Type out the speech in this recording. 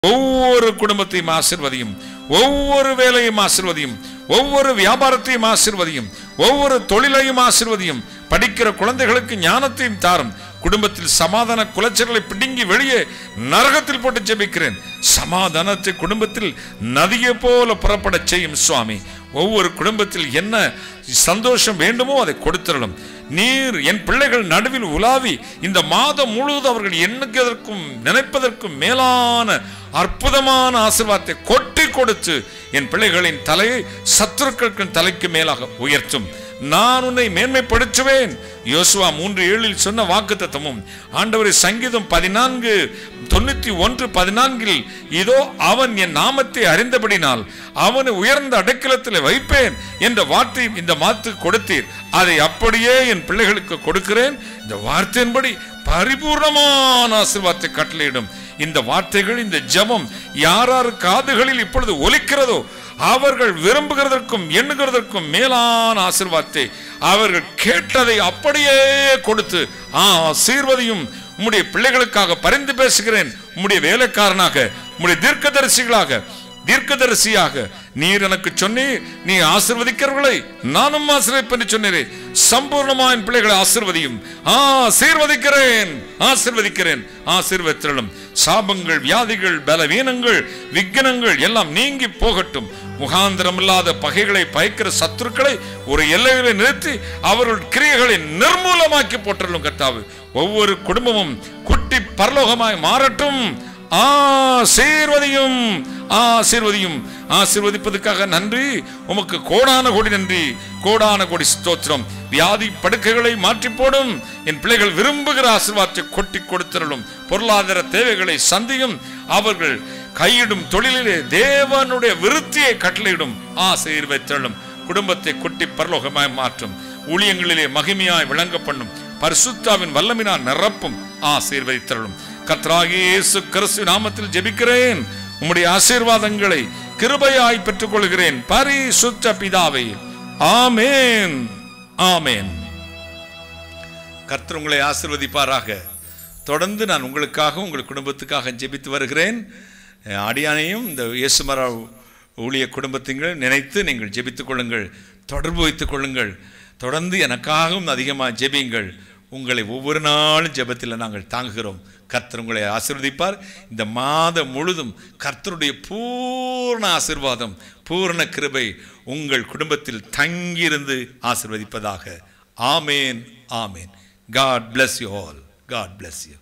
ஒவ்வொரு குடும்பத்தையும் ஆசிர்வதியும் ஒவ்வொரு வேலையும் ஆசிர்வதியும் ஒவ்வொரு வியாபாரத்தையும் ஆசிர்வதியும் ஒவ்வொரு தொழிலையும் ஆசிர்வதியும் படிக்கிற குழந்தைகளுக்கு ஞானத்தையும் தாரும் குடும்பத்தில் சமாதான குலைச்சல்களை பிடுங்கி வெளியே நரகத்தில் போட்டு ஜெபிக்கிறேன் சமாதானத்தை குடும்பத்தில் நதியை போல புறப்படச் செய்யும் சுவாமி ஒவ்வொரு குடும்பத்தில் என்ன சந்தோஷம் வேண்டுமோ அதை கொடுத்திரலும் நீர் என் பிள்ளைகள் நடுவில் உலாவி இந்த மாதம் முழுவதும் அவர்கள் எண்ணுவதற்கும் நினைப்பதற்கும் மேலான அற்புதமான ஆசீர்வாதத்தை கொட்டி கொடுத்து என் பிள்ளைகளின் தலையை சத்துருக்களுக்கு தலைக்கு மேலாக உயர்த்தும் நான் உன்னை மேன்மைப்படுத்துவேன் யோசுவா மூன்று ஏழில் சொன்ன வாக்கு தத்துவமும் ஆண்டவரை சங்கீதம் பதினான்கு தொண்ணூத்தி ஒன்று பதினான்கில் இதோ அவன் என் நாமத்தை அறிந்தபடினால் அவனை உயர்ந்த அடைக்கலத்தில் வைப்பேன் என்ற வார்த்தை இந்த மாத்து கொடுத்தீர் அதை அப்படியே என் பிள்ளைகளுக்கு கொடுக்கிறேன் இந்த வார்த்தையின்படி பரிபூர்ணமான ஆசீர்வாதத்தை கட்டளையிடும் இந்த வார்த்தைகள் இந்த ஜெபம் யாரார் காதுகளில் இப்பொழுது ஒலிக்கிறதோ அவர்கள் விரும்புகிறதற்கும் எண்ணுகிறதற்கும் மேலான ஆசீர்வாதத்தை அவர்கள் கேட்டதை அப்படியே கொடுத்து ஆசீர்வதியும் உம்முடைய பிள்ளைகளுக்காக பரிந்து பேசுகிறேன் உம்முடைய வேலைக்காரனாக உம்முடைய தீர்க்கதரிசிகளாக தீர்க்கதரிசியாக நீர் எனக்கு சொன்னீர் நீ ஆசிர்வதிக்கிறவர்களை நானும் ஆசிர்வதிப்பேன் என்று சொன்னீரே சம்பூர்ணமா என் பிள்ளைகளை ஆசிர்வதியும் ஆசீர்வதிக்கிறேன் ஆசிர்வதிக்கிறேன் ஆசீர்வதித்திரளும் சாபங்கள் வியாதிகள் பலவீனங்கள் விக்னங்கள் எல்லாம் நீங்கி போகட்டும் முகாந்திரம் இல்லாத பகைகளை பயக்கிற சத்துருக்களை ஒரு எல்லையில நிறுத்தி அவர்கள் கிரியைகளை நிர்மூலமாக்கி போற்றலும் கர்த்தாவு ஒவ்வொரு குடும்பமும் குட்டி பரலோகமாய் மாறட்டும் ஆசீர்வதியும் ஆசீர்வதியும் ஆசீர்வதிப்பதற்காக நன்றி உமக்கு கோடான கோடி நன்றி கோடான கோடி ஸ்தோத்திரம் வியாதி படுக்கைகளை மாற்றி போடும் என் பிள்ளைகள் விரும்புகிற ஆசீர்வாதத்தை கொட்டி கொடுத்திரலும் பொருளாதார தேவைகளை சந்தியும் அவர்கள் கையிடும் தொழிலிலே தேவனுடைய விருத்தியை கட்டளையிடும் ஆசீர்வதித்தலும் குடும்பத்தை கொட்டி பரலோகமாய் மாற்றும் ஊழியங்களிலே மகிமையாய் விளங்க பண்ணும் பரிசுத்தாவின் வல்லமினால் நிரப்பும் ஆசீர்வதித்தரலும் கர்த்தராகிய இயேசு கிறிஸ்து நாமத்தில் ஜெபிக்கிறேன் உம்முடைய ஆசீர்வாதங்களை கிருபையாய் பெற்றுக் கொள்கிறேன் பரிசுத்த பிதாவை ஆமேன் ஆமேன் கர்த்தர் உங்களை ஆசீர்வதிப்பாராக தொடர்ந்து நான் உங்களுக்காக உங்கள் குடும்பத்துக்காக ஜெபித்து வருகிறேன் அஹ் அடியானையும் இந்த இயேசுமரா ஊழிய குடும்பத்திங்கள் நினைத்து நீங்கள் ஜெபித்துக் கொள்ளுங்கள் தொடர்பு வைத்துக் கொள்ளுங்கள் தொடர்ந்து எனக்காகவும் அதிகமாக ஜெபியுங்கள் உங்களை ஒவ்வொரு நாளும் ஜெபத்தில் நாங்கள் தாங்குகிறோம் கர்த்தர் உங்களை ஆசீர்வதிப்பார் இந்த மாதம் முழுதும் கர்த்தருடைய பூர்ண ஆசீர்வாதம் பூர்ண கிருபை உங்கள் குடும்பத்தில் தங்கியிருந்து ஆசீர்வதிப்பதாக ஆமேன் ஆமேன் God bless you all God bless you